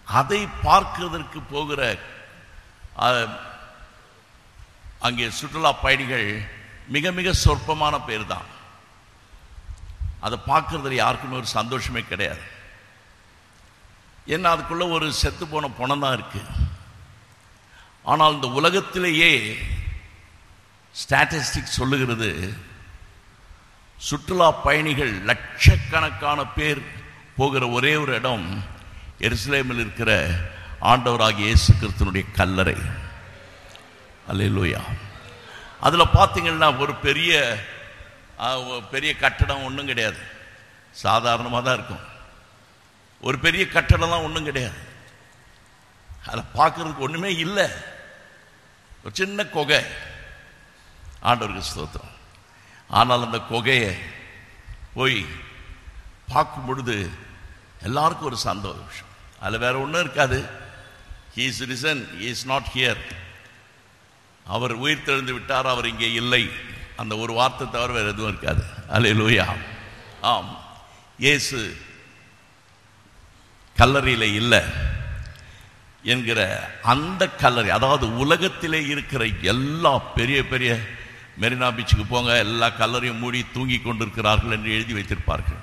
அதை பார்க்கிறதற்கு போகிற அஹ், அங்கே சுற்றுலா பயணிகள் மிக மிக சொற்பமான பேர் தான் அதை பார்க்கறதுல யாருக்குமே ஒரு சந்தோஷமே கிடையாது ஏன்னா அதுக்குள்ள ஒரு செத்து போன பணம் தான் இருக்கு ஆனால் இந்த உலகத்திலேயே ஸ்டாட்டிஸ்டிக் சொல்லுகிறது சுற்றுலா பயணிகள் லட்சக்கணக்கான பேர் போகிற ஒரே ஒரு இடம் எருசலேமில் இருக்கிற ஆண்டவராகிய இயேசு கிறிஸ்துனுடைய கல்லறை அல்லேலூயா அதில் பார்த்தீங்கன்னா ஒரு பெரிய ஆ, ஒரு பெரிய கட்டடம் ஒன்றும் கிடையாது சாதாரணமாக தான் இருக்கும் ஒரு பெரிய கட்டடம்லாம் ஒன்றும் கிடையாது அதில் பார்க்கறதுக்கு ஒன்றுமே இல்லை ஒரு சின்ன குகை ஆண்டவருக்கு ஸ்தோத்திரம் ஆனால் அந்த குகையை போய் பார்க்கும் பொழுது எல்லாருக்கும் ஒரு சந்தோஷம் அதில் வேற ஒன்றும் இருக்காது he is risen he is not here அவர் உயிர் தெழுந்து விட்டார் அவர் இங்கே இல்லை அந்த ஒரு வார்த்தை தவிர வேறு எதுவும் இருக்காது அல்லேலூயா ஆம் இயேசு கல்லறையில் இல்லை என்கிற அந்த கல்லறை அதாவது உலகத்திலே இருக்கிற எல்லா பெரிய பெரிய மெரினா பீச்சுக்கு போங்க எல்லா கல்லறையும் மூடி தூங்கி கொண்டிருக்கிறார்கள் என்று எழுதி வைத்திருப்பார்கள்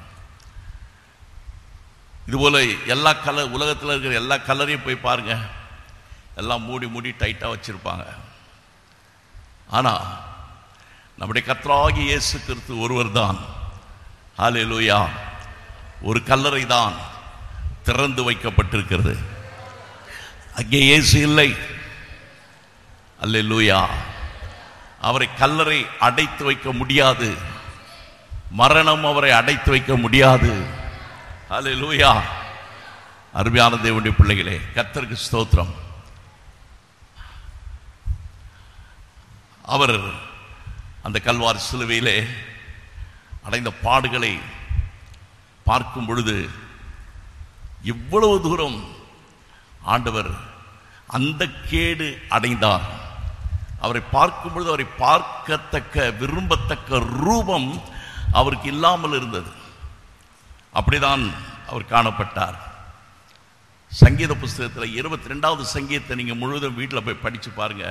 இதுபோல எல்லா கல உலகத்தில் இருக்கிற எல்லா கல்லறையும் போய் பாருங்க எல்லாம் மூடி மூடி டைட்டாக வச்சிருப்பாங்க ஆனால் நம்முடைய கர்த்தராகி இயேசு கிறிஸ்து ஒருவர் தான் ஹalleluya ஒரு கல்லறை தான் திறந்து வைக்கப்பட்டிருக்கிறது அங்கே இயேசு இல்லை அல்லேலூயா அவரை கல்லறை அடைத்து வைக்க முடியாது மரணம் அவரை அடைத்து வைக்க முடியாது அல்லேலூயா அருமையான தேவனுடைய பிள்ளைகளே கர்த்தருக்கு ஸ்தோத்திரம் அவர் அந்த கல்வாரி சிலுவையிலே அடைந்த பாடுகளை பார்க்கும் பொழுது இவ்வளவு தூரம் ஆண்டவர் அந்த கேடு அடைந்தார் அவரை பார்க்கும் பொழுது அவரை பார்க்கத்தக்க விரும்பத்தக்க ரூபம் அவருக்கு இல்லாமல் இருந்தது அப்படிதான் அவர் காணப்பட்டார் சங்கீத புஸ்தகத்தில் இருபத்தி ரெண்டாவது சங்கீதத்தை நீங்கள் முழுவதும் வீட்டில் போய் படித்து பாருங்க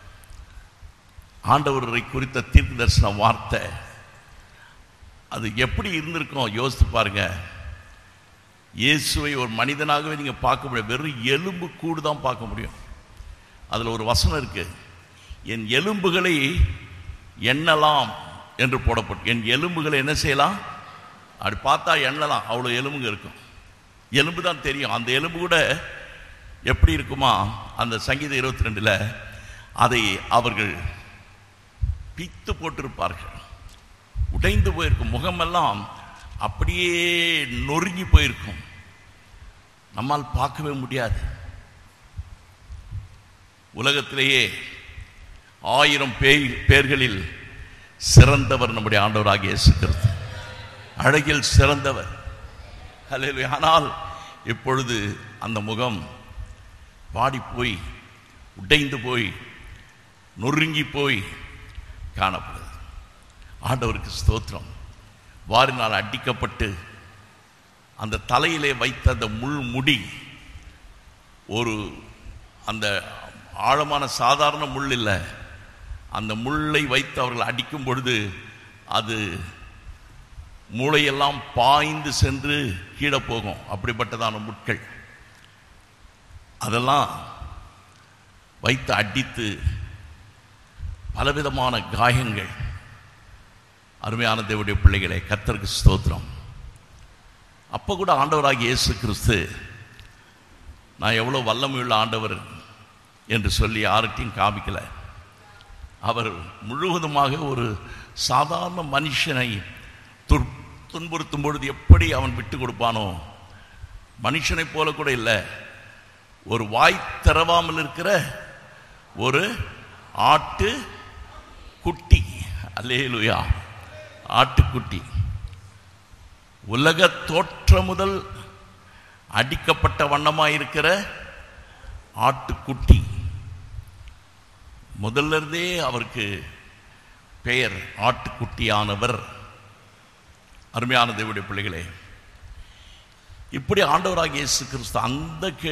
ஆண்டவரை குறித்த தீர்க்க தரிசன வார்த்தை அது எப்படி இருந்திருக்கும் யோசித்து பாருங்க இயேசுவை ஒரு மனிதனாகவே நீங்கள் பார்க்க முடியும் வெறும் எலும்பு கூடு தான் பார்க்க முடியும் அதில் ஒரு வசனம் இருக்கு என் எலும்புகளை எண்ணலாம் என்று போடப்பட்டு என் எலும்புகளை என்ன செய்யலாம் அப்படி பார்த்தா எண்ணலாம் அவ்வளோ எலும்புங்க இருக்கும் எலும்பு தான் தெரியும் அந்த எலும்பு கூட எப்படி இருக்குமா அந்த சங்கீத இருபத்தி ரெண்டில் அதை அவர்கள் பித்து போட்டிருப்பார்கள் உடைந்து போயிருக்கும் முகமெல்லாம் அப்படியே நொறுங்கி போயிருக்கும் நம்மால் பார்க்கவே முடியாது உலகத்திலேயே ஆயிரம் பேய் பேர்களில் சிறந்தவர் நம்முடைய ஆண்டவராகிய இயேசு கிறிஸ்து அழகில் சிறந்தவர் ஹல்லேலூயா. ஆனால் இப்பொழுது அந்த முகம் வாடி போய் உடைந்து போய் நொறுங்கி போய் காணப்படுது ஆண்டவருக்கு ஸ்தோத்திரம் வாரினால் அடிக்கப்பட்டு அந்த தலையிலே வைத்த அந்த முள் முடி ஒரு அந்த ஆழமான சாதாரண முள் இல்லை அந்த முள்ளை வைத்து அவர்கள் அடிக்கும் பொழுது அது மூளையெல்லாம் பாய்ந்து சென்று கீழே போகும் அப்படிப்பட்டதான முட்கள் அதெல்லாம் வைத்து அடித்து பலவிதமான காயங்கள் அருமையான தேவனுடைய பிள்ளைகளே கர்த்தருக்கு ஸ்தோத்திரம் அப்போ கூட ஆண்டவராகிய இயேசு கிறிஸ்து நான் எவ்வளோ வல்லமையுள்ள ஆண்டவர் என்று சொல்லி யார்கிட்டையும் காமிக்கல அவர் முழுவதுமாக ஒரு சாதாரண மனுஷனை துர் துன்புறுத்தும் பொழுது எப்படி அவன் விட்டு கொடுப்பானோ மனுஷனைப் போல கூட இல்லை ஒரு வாய் திறவாமல் இருக்கிற ஒரு ஆட்டு குட்டி அல்லேலுயா ஆட்டுக்குட்டி உலக தோற்றம் முதல் அடிக்கப்பட்ட வண்ணமாயிருக்கிற ஆட்டுக்குட்டி முதல்ல இருந்தே அவருக்கு பெயர் ஆட்டுக்குட்டியானவர் அருமையான தேவனுடைய பிள்ளைகளே இப்படி ஆண்டவராகிய இயேசு கிறிஸ்து அந்த